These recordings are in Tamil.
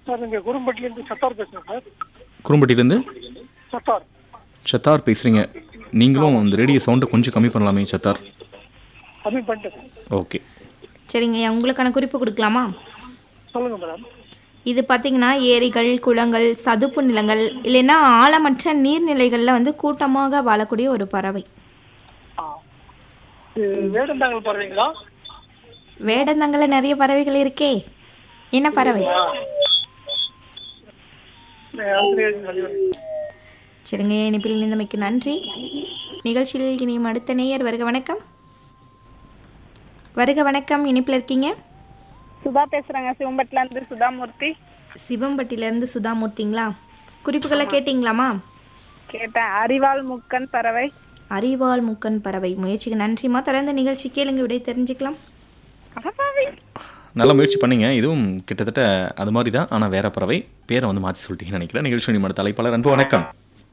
சார் இங்க குரும்பட்டிலேருந்து சத்தார் பேசுறேன் சார் குறும்பட்டியிலேருந்து சத்தார் சத்தார் பேசுகிறீங்க நீங்களும் இந்த ரேடியோ சவுண்டை கொஞ்சம் கம்மி பண்ணலாமே சத்தார் கம்மி பண்ணிட்டேன் ஓகே சரிங்க உங்களுக்கான குறிப்பு கொடுக்கலாமா சொல்லுங்க மேடம் இது பார்த்தீங்கன்னா ஏரிகள் குளங்கள் சதுப்பு நிலங்கள் இல்லைன்னா ஆழமற்ற நீர்நிலைகளில் வந்து கூட்டமாக வாழக்கூடிய ஒரு பறவை ஆ இது வேடந்தாங்கல் பறவைங்களா வேடந்தங்களில் நிறைய பறவைகள் இருக்கே என்ன பறவை சரிங்க இனிப்பில் நிந்தமைக்கு நன்றி நிகழ்ச்சியில் இனியும் அடுத்த நேயர் வருக வணக்கம் வருக வணக்கம் இனிப்பில் இருக்கீங்க சுதா பேசுறேங்க சிவம்பட்டில இருந்து சுதாமூர்த்தி சிவம்பட்டியிலேருந்து சுதாமூர்த்திங்களா குறிப்புகளை கேட்டிங்களாமா கேட்டேன் அறிவாள் முக்கன் பறவை அறிவாள் முக்கன் பறவை முயற்சிக்கு நன்றிமா தொடர்ந்து நிகழ்ச்சி கேளுங்க விடை தெரிஞ்சுக்கலாம் அடப்பாவி. நல்ல முயற்சி பண்ணீங்க இதுவும் கிட்டத்தட்ட அது மாதிரி தான் ஆனால் வேற பறவை பேரை வந்து மாற்றி சொல்லிட்டீங்கன்னு நினைக்கிறேன் நிகழ்ச்சி நிமிட தலைப்பாளர் அன்பு வணக்கம்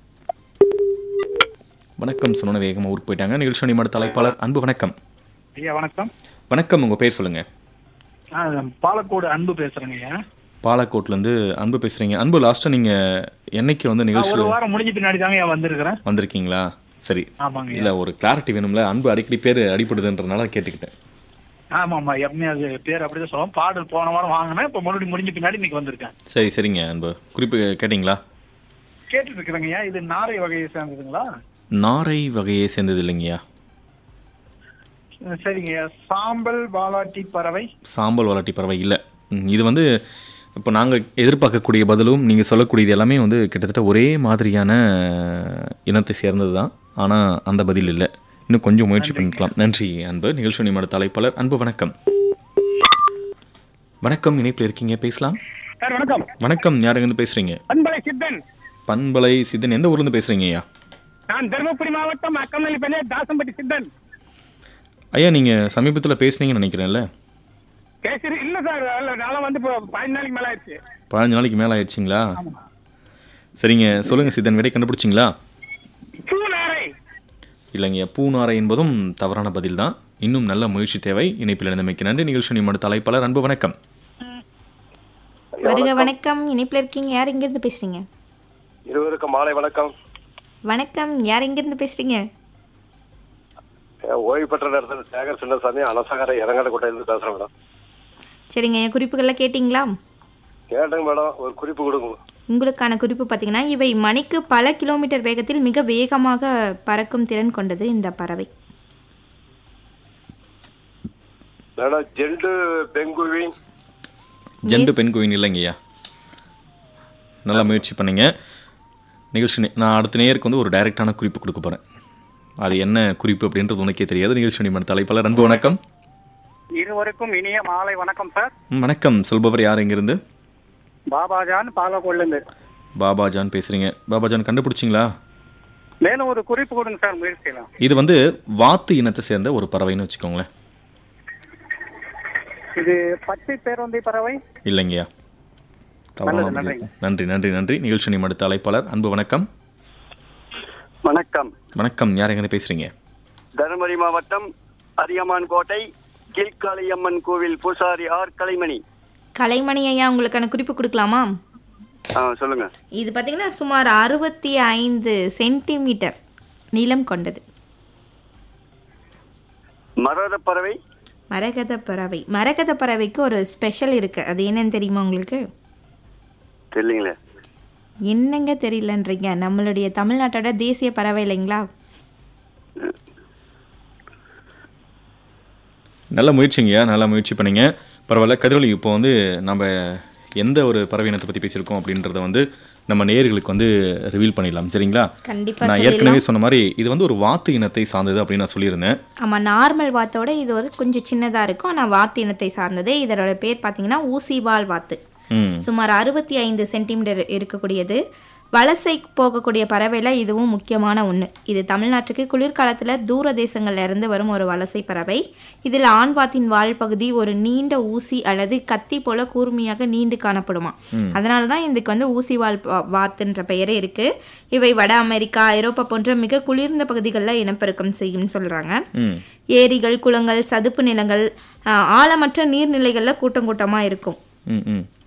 வணக்கம் சொன்ன வேகமாக ஊருக்கு போயிட்டாங்க நிகழ்ச்சி நிமிட தலைப்பாளர் அன்பு வணக்கம் ஐயா வணக்கம் வணக்கம் உங்கள் பேர் சொல்லுங்கள் நான் பாலக்கோடு அன்பு பேசுறேங்க ஐயா பாலக்கோட்லேருந்து அன்பு பேசுகிறீங்க அன்பு லாஸ்ட்டாக நீங்கள் என்னைக்கு வந்து நான் ஒரு நிகழ்ச்சியில் வாரம் முடிஞ்ச பின்னாடி தாங்க ஐயா வந்திருக்கிறேன் வந்திருக்கீங்களா சரி ஆமாங்க ஐயா இல்லை ஒரு கிளாரிட்டி வேணும்ல அன்பு அடிக்கடி பேர் அடிப்படுதுன்றனால கேட்டுக்கிட்டேன் ஆமா ஆமா எப்பவுமே அது பேர் அப்படிதான் சொல்லுவோம் பாடல் போன வாரம் வாங்கினேன் இப்ப மறுபடியும் முடிஞ்ச பின்னாடி இன்னைக்கு வந்திருக்கேன் சரி சரிங்க அன்பு குறிப்பு கேட்டிங்களா கேட்டுட்டு இருக்கிறேங்க ஐயா இது நாரை வகையை சேர்ந்ததுங்களா நாரை வகையை சேர்ந்தது இல்லைங்கய்யா அஹ் சரிங்க ஐயா சாம்பல் வாலாட்டி பறவை சாம்பல் வராட்டி பறவை இல்லை ம், இது வந்து இப்போ நாங்கள் எதிர்பார்க்கக்கூடிய பதிலும் நீங்கள் சொல்லக்கூடியது எல்லாமே வந்து கிட்டத்தட்ட ஒரே மாதிரியான இனத்தை சேர்ந்தது தான் ஆனால் அந்த பதில் இல்லை இன்னும் கொஞ்சம் முயற்சி பண்ணிக்கலாம் நன்றி அன்பு நிகழ்ச்சி நிமிட தலைப்பாளர் அன்பு வணக்கம் வணக்கம் இணைப்பில் இருக்கீங்க பேசலாம் சார் வணக்கம் வணக்கம் யாருங்கேருந்து பேசுகிறீங்க அன்பலை சித்தன் பண்பலை சித்தன் எந்த ஊர்லேருந்து பேசுகிறீங்க ஐயா நான் தருமபுரி மாவட்டம் அக்கமல்லி பள்ளி தாசம்பட்டி சித்தன் ஐயா நீங்கள் சமீபத்தில் பேசுனீங்கன்னு நினைக்கிறேன்ல கேசரி இல்ல சார் நாளை வந்து இப்போ பதினஞ்சு நாளைக்கு மேல ஆயிடுச்சு பதினஞ்சு நாளைக்கு மேலே ஆயிடுச்சிங்களா சரிங்க சொல்லுங்கள் சித்தன் விடை கண்டுபிடிச்சிங்களா பூநாரை இல்லைங்க பூநாரை என்பதும் தவறான பதில் தான் இன்னும் நல்ல முயற்சி தேவை இணைப்பில் இருந்தமைக்கு நன்றி நிகழ்ச்சி நிமிட தலைப்பாளர் அன்பு வணக்கம் வருக வணக்கம் இனிப்பில் இருக்கீங்க யார் இங்கேருந்து பேசுறீங்க இருவருக்கும் மாலை வணக்கம் வணக்கம் யார் இங்கேருந்து பேசுறீங்க அஹ் ஓய்வு பெற்ற நேரத்தில் சேகர் சின்னசாமி அனசகர இறங்கட கோட்டையிலிருந்து பேசுறேன் மேடம் சரிங்க என் குறிப்புகள்லாம் கேட்டிங்களா கேட்டேங்க மேடம் ஒரு குறிப்பு கொடுங்க உங்களுக்கான குறிப்பு பார்த்தீங்கன்னா இவை மணிக்கு பல கிலோமீட்டர் வேகத்தில் மிக வேகமாக பறக்கும் திறன் கொண்டது இந்த பறவை மேடம் ஜெண்டு பெங்குவின் ஜெண்டு பெண் கோயின் இல்லைங்கய்யா நல்ல முயற்சி பண்ணீங்க நிகழ்ச்சி நே- நான் அடுத்த நேருக்கு வந்து ஒரு டைரக்டான குறிப்பு கொடுக்க போகிறேன் அது என்ன குறிப்பு அப்படின்றது உனக்கே தெரியாது நிகழ்ச்சி நிமிட தலைப்பாளர் அன்பு வணக்கம் இருவருக்கும் இனிய மாலை வணக்கம் சார் ம், வணக்கம் சொல்பவர் யார் இங்கிருந்து பாபாஜான் பாலக்கோடுல இருந்து பாபாஜான் பேசுகிறீங்க பாபாஜான் கண்டுபிடிச்சிங்களா மேலும் ஒரு குறிப்பு கொடுங்க சார் முயற்சியெல்லாம் இது வந்து வாத்து இனத்தை சேர்ந்த ஒரு பறவைன்னு வச்சுக்கோங்களேன் இது பச்சை பேருந்தை பறவை இல்லைங்கய்யா தவறான நல்லது, பதில். நன்றி நன்றி நன்றி நிகழ்ச்சி நிமிட அழைப்பாளர் அன்பு வணக்கம் வணக்கம் வணக்கம் யார் எங்கே பேசுகிறீங்க தருமபுரி மாவட்டம் அரியமான் கோட்டை கீழ்காளியம்மன் கோவில் பூசாரி ஆர் கலைமணி கலைமணி ஐயா உங்களுக்கான குறிப்பு கொடுக்கலாமா ஆ சொல்லுங்க இது பார்த்தீங்கன்னா சுமார் அறுபத்தி ஐந்து சென்டிமீட்டர் நீளம் கொண்டது மரத பறவை மரகத பறவை மரகத பறவைக்கு ஒரு ஸ்பெஷல் இருக்கு அது என்னன்னு தெரியுமா உங்களுக்கு தெரியலீங்களே என்னங்க தெரியலன்றீங்க நம்மளுடைய தமிழ்நாட்டோட தேசிய பறவை இல்லைங்களா நல்ல முயற்சிங்கய்யா நல்ல முயற்சி பண்ணீங்க பரவாயில்ல கதிரொலி இப்போ வந்து நம்ம எந்த ஒரு பறவை இனத்தை பற்றி பேசியிருக்கோம் அப்படின்றத வந்து நம்ம நேயர்களுக்கு வந்து ரிவீல் பண்ணிடலாம் சரிங்களா கண்டிப்பா நான் ஏற்கனவே சொன்ன மாதிரி இது வந்து ஒரு வாத்து இனத்தை சார்ந்தது அப்படின்னு நான் சொல்லியிருந்தேன் ஆமாம் நார்மல் வாத்தோட இது ஒரு கொஞ்சம் சின்னதாக இருக்கும் ஆனால் வாத்து இனத்தை சார்ந்தது இதோட பேர் பார்த்தீங்கன்னா ஊசிவால் வாத்து ம் சுமார் அறுபத்தி ஐந்து சென்டிமீட்டர் இருக்கக்கூடியது வலசை போகக்கூடிய பறவையில் இதுவும் முக்கியமான ஒன்று இது தமிழ்நாட்டுக்கு குளிர்காலத்தில் தூர தேசங்கள்ல இருந்து வரும் ஒரு வலசை பறவை இதில் ஆண் வாத்தின் வால் பகுதி ஒரு நீண்ட ஊசி அல்லது கத்தி போல கூர்மையாக நீண்டு காணப்படுமா அதனால தான் இதுக்கு வந்து ஊசி வால் பா- வாத்துன்ற பெயரே இருக்கு இவை வட அமெரிக்கா ஐரோப்பா போன்ற மிக குளிர்ந்த பகுதிகளில் இனப்பெருக்கம் செய்யும்னு சொல்றாங்க ம் ஏரிகள் குளங்கள் சதுப்பு நிலங்கள் ஆஹ், ஆழமற்ற நீர்நிலைகளில் கூட்டம் கூட்டமாக இருக்கும் ம் ம்